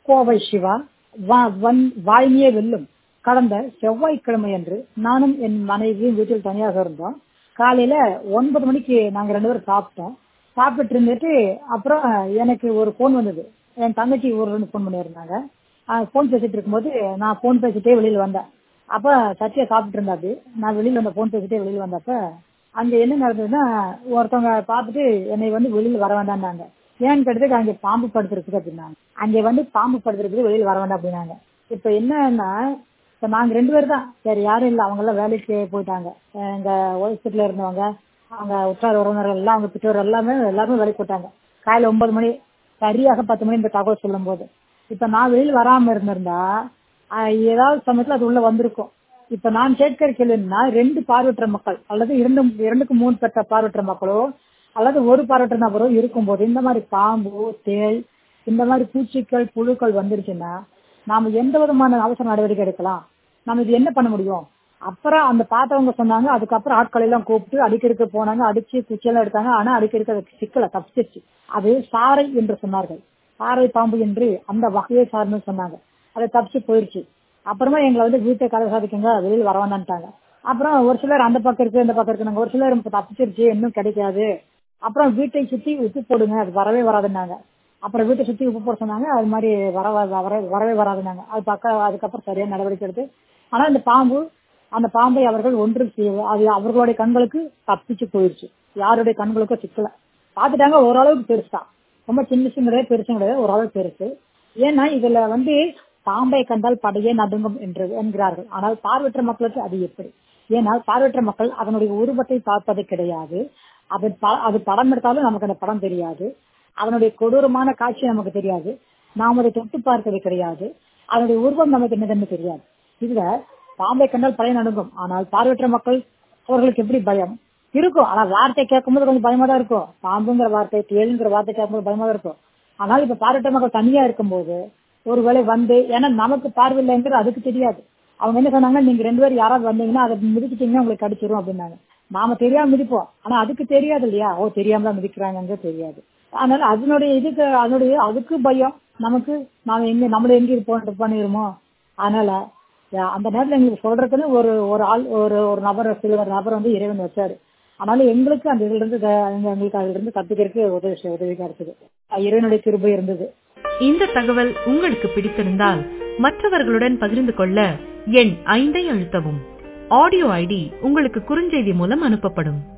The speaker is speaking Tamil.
கோவை சிவா வா- வன்- வாய்மையே வெல்லும் கடந்த செவ்வாய்க்கிழமை அன்று நானும் என் மனைவியும் வீட்டில் தனியாக இருந்தோம் காலையில ஒன்பது மணிக்கு நாங்க ரெண்டு பேரும் சாப்பிட்டோம் சாப்பிட்டு இருந்துட்டு அப்புறம் எனக்கு ஒரு போன் வந்தது என் தங்கச்சி ஊர்ல இருந்து போன் பண்ணியிருந்தாங்க போன் பேசிட்டு இருக்கும்போது நான் போன் பேசிட்டே வெளியில வந்தேன் அப்ப சத்யா சாப்பிட்டு இருந்தாரு நான் வெளியில வந்த போன் பேசிட்டே வெளியில வந்தப்ப அங்க என்ன நடந்ததுன்னா ஒருத்தவங்க பார்த்துட்டு என்னை வந்து வெளியில வர வேண்டாம்னாங்க ஏன்னு கேட்டதுக்கு அங்க பாம்பு படுத்திருக்குது அப்படின்னாங்க அங்க வந்து பாம்பு படுத்திருக்குது வெளியில வர வேண்டாம் அப்படின்னாங்க இப்ப என்னன்னா இப்ப நாங்க ரெண்டு பேர் தான் வேற யாரும் இல்ல அவங்க எல்லாம் வேலைக்கு போயிட்டாங்க அஹ் எங்க ஹாஸ்பிட்டல்ல இருந்தவங்க அவங்க உற்றார் உறவினர்கள் எல்லாம் அவங்க பெற்றோர் எல்லாமே எல்லாருமே வேலைக்கு போயிட்டாங்க காலையில ஒன்பது மணி சரியாக பத்து மணி இந்த தகவல் சொல்லும் போது இப்ப நான் வெளியில் வராம இருந்திருந்தா ஆஹ் ஏதாவது சமயத்துல அது உள்ள வந்திருக்கும் இப்ப நான் கேட்கிற கேள்வி என்னன்னா ரெண்டு பார்வையற்ற மக்கள் அல்லது இரண்டு இரண்டுக்கு மூணு பெற்ற பார்வையற்ற மக்களோ அல்லது ஒரு பார்வையற்ற நபரோ இருக்கும்போது இந்த மாதிரி பாம்பு தேள் இந்த மாதிரி பூச்சிகள் புழுக்கள் வந்துருச்சுன்னா நாம எந்த விதமான அவசர நடவடிக்கை எடுக்கலாம் நம்ம இது என்ன பண்ண முடியும் அப்புறம் அந்த பார்த்தவங்க சொன்னாங்க அதுக்கப்புறம் ஆட்களை எல்லாம் கூப்பிட்டு அடிக்கிறதுக்கு போனாங்க அடிச்சு குச்சியெல்லாம் எடுத்தாங்க ஆனா அடிக்கிறதுக்கு அது சிக்கல தப்பிச்சிருச்சு அது சாரை என்று சொன்னார்கள் சாரை பாம்பு என்று அந்த வகையை சார்ந்து சொன்னாங்க அதை தப்பிச்சு போயிருச்சு அப்புறமா எங்களை வந்து வீட்டை கதை சாதிக்குங்க வெளியில் வர வேண்டான்ட்டாங்க அப்புறம் ஒரு சிலர் அந்த பக்கம் இருக்கு இந்த பக்கம் இருக்குனாங்க ஒரு சிலர் இப்ப தப்பிச்சிருச்சு இன்னும் கிடைக்காது அப்புறம் வீட்டை சுத்தி உப்பு போடுங்க அது வரவே வராதுன்னாங்க அப்புறம் வீட்டை சுத்தி உப்பு போட சொன்னாங்க அது மாதிரி வர வர- வரவே வராதுன்னாங்க அது பக்கம் அதுக்கப்புறம் சரியான நடவடிக்கை எடுத்து ஆனா இந்த பாம்பு அந்த பாம்பை அவர்கள் ஒன்று செய்ய- அது அவர்களுடைய கண்களுக்கு தப்பிச்சு போயிடுச்சு யாருடைய கண்களுக்கும் சிக்கல பாத்துட்டாங்க ஓரளவுக்கு பெருசா ரொம்ப சின்ன சின்னதே பெருசும் கிடையாது ஓரளவுக்கு பெருசு ஏன்னா இதுல வந்து பாம்பை கண்டால் படையே நடுங்கும் என்று என்கிறார்கள் ஆனால் பார்வையற்ற மக்களுக்கு அது எப்படி ஏனால் பார்வையற்ற மக்கள் அதனுடைய உருவத்தை பார்ப்பது கிடையாது அது ப- அது படம் எடுத்தாலும் நமக்கு அந்த படம் தெரியாது அதனுடைய கொடூரமான காட்சி நமக்கு தெரியாது நாம் அதை தொட்டு பார்ப்பது கிடையாது அதனுடைய உருவம் நமக்கு என்னதென்னு தெரியாது இதுல பாம்பை கண்டால் பழைய நடுங்கும் ஆனால் பார்வையற்ற மக்கள் அவர்களுக்கு எப்படி பயம் இருக்கும் ஆனா வார்த்தை கேட்கும்போது கொஞ்சம் பயமா தான் இருக்கும் பாம்புங்கிற வார்த்தை தேளுங்கிற வார்த்தை கேட்கும்போது பயமா தான் இருக்கும் ஆனால் இப்ப பார்வையற்ற மக்கள் தனியா இருக்கும்போது ஒருவேளை வந்து ஏன்னா நமக்கு பார்வை இல்லைங்கிறது அதுக்கு தெரியாது அவங்க என்ன சொன்னாங்கன்னா நீங்க ரெண்டு பேரும் யாராவது வந்தீங்கன்னா அதை மிதிச்சிட்டீங்கன்னா உங்களுக்கு கடிச்சிரும் அப்படின்னாங்க நாம தெரியாம மிதிப்போம் ஆனா அதுக்கு தெரியாது இல்லையா ஓ தெரியாம தான் மிதிக்கிறாங்கன்னு தெரியாது அதனால அதனுடைய இதுக்கு அதனுடைய அதுக்கு பயம் நமக்கு நாம எங்க நம்மள எங்க இது போட்டு பண்ணிருமோ அதனால யா- அந்த நேரத்துல எங்களுக்கு சொல்றதுன்னு ஒரு ஒரு ஆள் ஒரு ஒரு நபர் சிலர் நபர் வந்து இறைவன் வச்சாரு அதனால எங்களுக்கு அந்த இதுல இருந்து த- எங்களுக்கு அதுல இருந்து கத்துக்கிறதுக்கு உதவி செய்- உதவியா இருக்குது அஹ் இறைவனுடைய கிருபை இருந்தது இந்த தகவல் உங்களுக்கு பிடித்திருந்தால் மற்றவர்களுடன் பகிர்ந்து கொள்ள எண் ஐந்தை அழுத்தவும் ஆடியோ ஐடி உங்களுக்கு குறுஞ்செய்தி மூலம் அனுப்பப்படும்